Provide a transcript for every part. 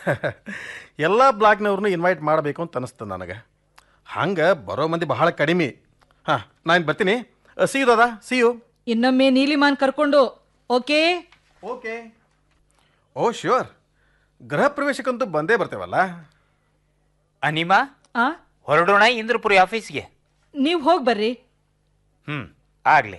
ಎಲ್ಲ ಬ್ಲಾಕ್ನವ್ರನ್ನೂ ಇನ್ವೈಟ್ ಮಾಡಬೇಕು ಅಂತ ಅನಿಸ್ತದೆ ನನಗೆ ಹಂಗೆ ಬರೋ ಮಂದಿ ಬಹಳ ಕಡಿಮೆ ಹಾಂ ನಾನು ಬರ್ತೀನಿ ಸಿ ಯು ದಾದಾ ಸಿ ಯು ಇನ್ನೊಮ್ಮೆ ನೀಲಿಮಾನ್ ಕರ್ಕೊಂಡು ಓಕೆ ಓಕೆ ಓ ಶ್ಯೂರ್ ಗೃಹ ಪ್ರವೇಶಕ್ಕಂತೂ ಬಂದೇ ಬರ್ತೇವಲ್ಲ ಅನಿಮಾ ಆ ಹೊರಡೋಣ ಇಂದ್ರಪುರಿ ಆಫೀಸ್ಗೆ ನೀವು ಹೋಗಿ ಬರ್ರಿ ಹ್ಞೂ ಆಗಲಿ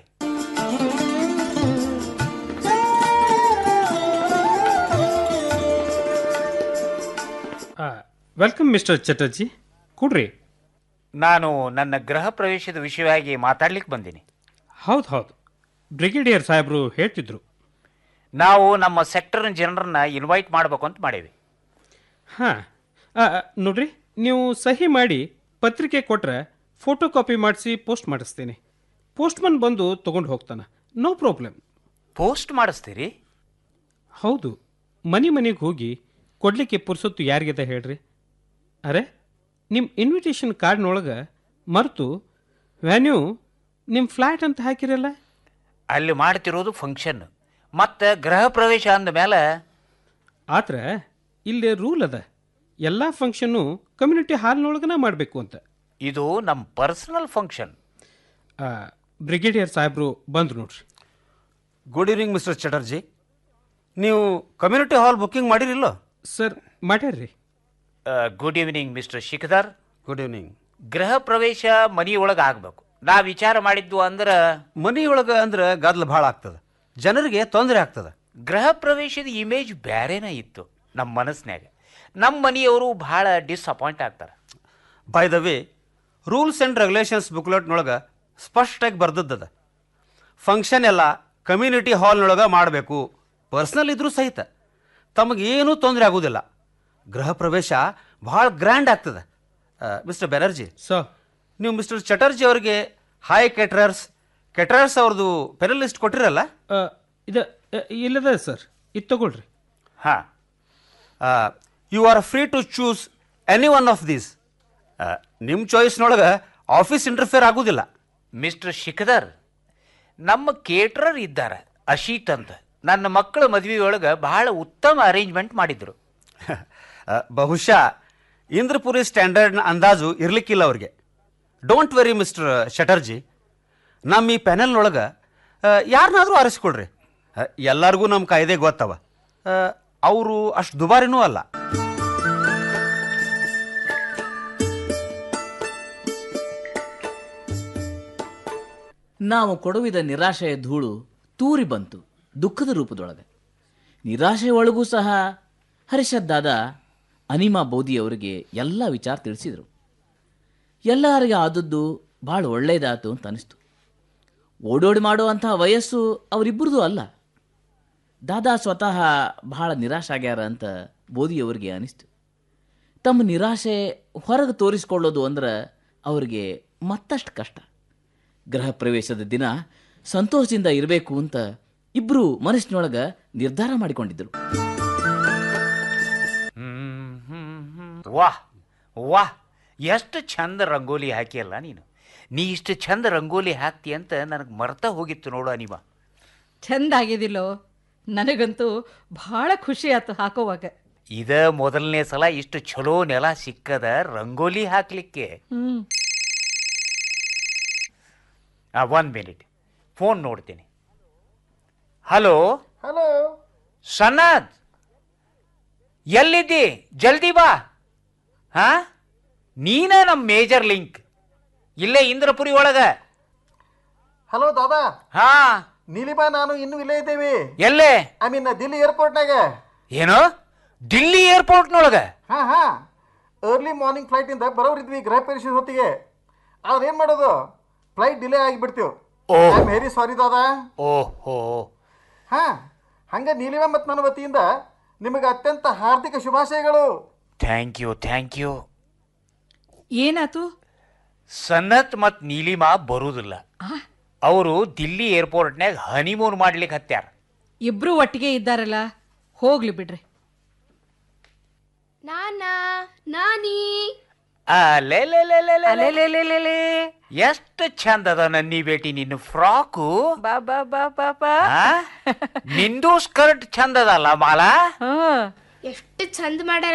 ವೆಲ್ಕಮ್ ಮಿಸ್ಟರ್ ಚಟರ್ಜಿ ಕೊಡ್ರಿ ನಾನು ನನ್ನ ಗೃಹ ಪ್ರವೇಶದ ವಿಷಯವಾಗಿ ಮಾತಾಡ್ಲಿಕ್ಕೆ ಬಂದೀನಿ ಹೌದು ಹೌದು ಬ್ರಿಗೇಡಿಯರ್ ಸಾಹೇಬರು ಹೇಳ್ತಿದ್ರು ನಾವು ನಮ್ಮ ಸೆಕ್ಟರ್ನ ಜನರನ್ನ ಇನ್ವೈಟ್ ಮಾಡಬೇಕು ಅಂತ ಮಾಡೀವಿ ಹಾಂ ನೋಡ್ರಿ ನೀವು ಸಹಿ ಮಾಡಿ ಪತ್ರಿಕೆ ಕೊಟ್ರೆ ಫೋಟೋ ಕಾಪಿ ಮಾಡಿಸಿ ಪೋಸ್ಟ್ ಮಾಡಿಸ್ತೀನಿ ಪೋಸ್ಟ್ಮನ್ ಬಂದು ತೊಗೊಂಡು ಹೋಗ್ತಾನೆ ನೋ ಪ್ರಾಬ್ಲಮ್ ಪೋಸ್ಟ್ ಮಾಡಿಸ್ತೀರಿ ಹೌದು ಮನೆ ಮನೆಗೆ ಹೋಗಿ ಕೊಡ್ಲಿಕ್ಕೆ ಪುರ್ಸೊತ್ತು ಯಾರಿಗಿದೆ ಹೇಳ್ರಿ ಅರೆ ನಿಮ್ಮ ಇನ್ವಿಟೇಷನ್ ಕಾರ್ಡ್ನೊಳಗೆ ಮರೆತು ವ್ಯಾನ್ಯೂ ನಿಮ್ಮ ಫ್ಲ್ಯಾಟ್ ಅಂತ ಹಾಕಿರಲ್ಲ ಅಲ್ಲಿ ಮಾಡ್ತಿರೋದು ಫಂಕ್ಷನ್ ಮತ್ತು ಗೃಹ ಪ್ರವೇಶ ಅಂದ ಮೇಲೆ ಆದ್ರೆ ಇಲ್ಲಿ ರೂಲ್ ಅದ ಎಲ್ಲ ಫಂಕ್ಷನ್ನು ಕಮ್ಯುನಿಟಿ ಹಾಲ್ನೊಳಗನ ಮಾಡಬೇಕು ಅಂತ ಇದು ನಮ್ಮ ಪರ್ಸನಲ್ ಫಂಕ್ಷನ್ ಆ, ಬ್ರಿಗೇಡಿಯರ್ ಸಾಹೇಬರು ಬಂದ್ರು ನೋಡ್ರಿ ಗುಡ್ ಈವ್ನಿಂಗ್ ಮಿಸ್ಟರ್ ಚಟರ್ಜಿ ನೀವು ಕಮ್ಯುನಿಟಿ ಹಾಲ್ ಬುಕ್ಕಿಂಗ್ ಮಾಡಿರಿಲ್ಲೋ ಸರ್ ಮಾಡ್ಯಾರ್ರಿ good evening mister Shikhadhar good evening ಗೃಹ ಪ್ರವೇಶ ಮನೆಯೊಳಗೆ ಆಗಬೇಕು ನಾ ವಿಚಾರ ಮಾಡಿದ್ದು ಅಂದ್ರೆ ಮನಿಯೊಳಗೆ ಅಂದ್ರೆ ಗದ್ದಲ ಭಾಳ ಆಗ್ತದೆ ಜನರಿಗೆ ತೊಂದರೆ ಆಗ್ತದೆ ಗೃಹ ಪ್ರವೇಶದ ಇಮೇಜ್ ಬ್ಯಾರೇನ ಇತ್ತು ನಮ್ಮ ಮನಸ್ಸಿನಾಗ ನಮ್ಮ ಮನೆಯವರು ಭಾಳ ಡಿಸಪಾಯಿಂಟ್ ಆಗ್ತಾರೆ by the way rules and regulations ಬುಕ್ಲೆಟ್ನೊಳಗೆ ಸ್ಪಷ್ಟವಾಗಿ ಬರ್ದದ್ದದ ಫಂಕ್ಷನ್ ಎಲ್ಲ ಕಮ್ಯುನಿಟಿ ಹಾಲ್ನೊಳಗೆ ಮಾಡಬೇಕು ಪರ್ಸ್ನಲ್ ಇದ್ರೂ ಸಹಿತ ತಮಗೇನೂ ತೊಂದರೆ ಆಗೋದಿಲ್ಲ ಗೃಹ ಪ್ರವೇಶ ಭಾಳ ಗ್ರ್ಯಾಂಡ್ ಆಗ್ತದೆ ಮಿಸ್ಟರ್ ಬೆನರ್ಜಿ ಸೊ ನೀವು ಮಿಸ್ಟರ್ ಚಟರ್ಜಿ ಅವರಿಗೆ ಹಾಯ್ ಕೆಟ್ರರ್ಸ್ ಕೆಟ್ರರ್ಸ್ ಅವ್ರದ್ದು ಪೆನಲ್ ಲಿಸ್ಟ್ ಕೊಟ್ಟಿರಲ್ಲ ಇದು ಆ, ಇಲ್ಲದ ಸರ್ ಇದು ತಗೊಳ್ರಿ ಹಾಂ you are free to choose any one of these ನಿಮ್ಮ ಚಾಯ್ಸ್ನೊಳಗೆ ಆಫೀಸ್ ಇಂಟರ್ಫಿಯರ್ ಆಗೋದಿಲ್ಲ ಮಿಸ್ಟರ್ ಶಿಖಧರ್ ನಮ್ಮ ಕೇಟ್ರರ್ ಇದ್ದಾರೆ ಅಶೀತ್ ಅಂತ ನನ್ನ ಮಕ್ಕಳ ಮದುವೆಯೊಳಗೆ ಬಹಳ ಉತ್ತಮ ಅರೇಂಜ್ಮೆಂಟ್ ಮಾಡಿದ್ರು ಆ, ಬಹುಶಃ ಇಂದ್ರಪುರಿ ಸ್ಟ್ಯಾಂಡರ್ಡ್ನ ಅಂದಾಜು ಇರಲಿಕ್ಕಿಲ್ಲ ಅವ್ರಿಗೆ ಡೋಂಟ್ ವೆರಿ ಮಿಸ್ಟರ್ ಶಟರ್ಜಿ ನಮ್ಮ ಈ ಪ್ಯಾನೆಲ್ನೊಳಗೆ ಯಾರನ್ನಾದರೂ ಆರಿಸ್ಕೊಳ್ರಿ ಆ, ಎಲ್ಲರಿಗೂ ನಮ್ಮ ಕಾಯ್ದೆ ಗೊತ್ತವ ಅವರು ಅಷ್ಟು ದುಬಾರಿನೂ ಅಲ್ಲ ನಾವು ಕೊಡುವಿದ ನಿರಾಶೆಯ ಧೂಳು ತೂರಿ ಬಂತು ದುಃಖದ ರೂಪದೊಳಗೆ ನಿರಾಶೆಯ ಒಳಗೂ ಸಹ ಹರಿಷದ್ದಾದ ಅನಿಮಾ ಬೋಧಿಯವರಿಗೆ ಎಲ್ಲ ವಿಚಾರ ತಿಳಿಸಿದರು ಎಲ್ಲರಿಗೆ ಆದದ್ದು ಭಾಳ ಒಳ್ಳೆಯದಾತು ಅಂತ ಅನಿಸ್ತು ಓಡೋಡಿ ಮಾಡುವಂತಹ ವಯಸ್ಸು ಅವರಿಬ್ಬರದು ಅಲ್ಲ ದಾದಾ ಸ್ವತಃ ಬಹಳ ನಿರಾಶಾಗ್ಯಾರ ಅಂತ ಬೋಧಿಯವರಿಗೆ ಅನಿಸ್ತು ತಮ್ಮ ನಿರಾಶೆ ಹೊರಗೆ ತೋರಿಸ್ಕೊಳ್ಳೋದು ಅಂದ್ರೆ ಅವರಿಗೆ ಮತ್ತಷ್ಟು ಕಷ್ಟ ಗೃಹ ಪ್ರವೇಶದ ದಿನ ಸಂತೋಷದಿಂದ ಇರಬೇಕು ಅಂತ ಇಬ್ಬರು ಮನಸ್ಸಿನೊಳಗೆ ನಿರ್ಧಾರ ಮಾಡಿಕೊಂಡಿದ್ದರು ವಾಹ್ ವಾಹ್ ಎಷ್ಟು ಚಂದ ರಂಗೋಲಿ ಹಾಕಿಯಲ್ಲ ನೀನು ನೀ ಇಷ್ಟು ಚಂದ ರಂಗೋಲಿ ಹಾಕ್ತಿ ಅಂತ ನನಗೆ ಮರ್ತ ಹೋಗಿತ್ತು ನೋಡು ಅನಿಮ ಚಂದ ಆಗಿದಿಲ್ಲೋ ನನಗಂತೂ ಭಾಳ ಖುಷಿ ಆಯ್ತು ಹಾಕೋವಾಗ ಇದ ಮೊದಲನೇ ಸಲ ಇಷ್ಟು ಚಲೋ ನೆಲ ಸಿಕ್ಕದ ರಂಗೋಲಿ ಹಾಕ್ಲಿಕ್ಕೆ ಹ್ಮ್ ಒನ್ ಮಿನಿಟ್ ಫೋನ್ ನೋಡ್ತೀನಿ ಹಲೋ ಹಲೋ ಸನದ್ ಎಲ್ಲಿದ್ದಿ ಜಲ್ದಿ ಬಾ ಹಾ ನೀನ ನಮ್ಮ ಮೇಜರ್ ಲಿಂಕ್ ಇಲ್ಲೇ ಇಂದ್ರಪುರಿ ಒಳಗ ಹಲೋ ದಾದಾ ಹಾ ನೀಲಿಮಾ ನಾನು ಇನ್ನೂ ಇಲ್ಲೇ ಇದ್ದೇವೆ ಎಲ್ಲೇ ಐ ಮೀನ್ ದಿಲ್ಲಿ ಏರ್ಪೋರ್ಟ್ನಾಗ ಏನು ದಿಲ್ಲಿ ಏರ್ಪೋರ್ಟ್ನೊಳಗ ಹಾಂ ಹಾಂ ಅರ್ಲಿ ಮಾರ್ನಿಂಗ್ ಫ್ಲೈಟಿಂದ ಬರೋರಿದ್ವಿ ಗೃಹ ಪ್ರವೇಶದ ಹೊತ್ತಿಗೆ ಆದ್ರೆ ಏನು ಮಾಡೋದು ಫ್ಲೈಟ್ ಡಿಲೇ ಆಗಿಬಿಡ್ತೀವಿ ಓಹ್. ಐ ವೆರಿ ಸಾರಿ ದಾದಾ ಓಹೋ ಹಾಂ ಹಂಗೆ ನೀಲಿಮಾ ಮತ್ತು ನನ್ನ ವತಿಯಿಂದ ನಿಮಗೆ ಅತ್ಯಂತ ಹಾರ್ದಿಕ ಶುಭಾಶಯಗಳು ಥ್ಯಾಂಕ್ ಯು ಥ್ಯಾಂಕ್ ಯು ಏನಾತು ಸನ್ನತ್ ಮತ್ತು ನೀಲಿಮಾ ಬರುವುದಿಲ್ಲ ಅವರು ದಿಲ್ಲಿ ಏರ್ಪೋರ್ಟ್ನಾಗ ಹನಿಮೂನ್ ಮಾಡ್ಲಿಕ್ಕೆ ಹತ್ಯಾರ ಇಬ್ರು ಒಟ್ಟಿಗೆ ಇದ್ದಾರಲ್ಲ ಹೋಗ್ಲಿ ಬಿಡ್ರಿ ನಾನಾ ನಾನಿ ಆ, ಲೇ ಲೇ ಲೇ ಲೇ ಲೇ ಲೇ ಲೇ ಲೇ ಲೇ ಲೇ. ಎಷ್ಟು ಚಂದ ಅದ ನನ್ನಿ ಬೇಟಿ ನಿನ್ನ ಫ್ರಾಕು ಬಾ ಬಾ ಬಾ ಬಾ ಬಾ ಆ? ನಿಂದು ಸ್ಕರ್ಟ್ ಚಂದ ಅದಲ್ಲ ಮಾಲಾ ಹಾ ಎಷ್ಟು ಚಂದ ಮಾಡ್ಯಾರ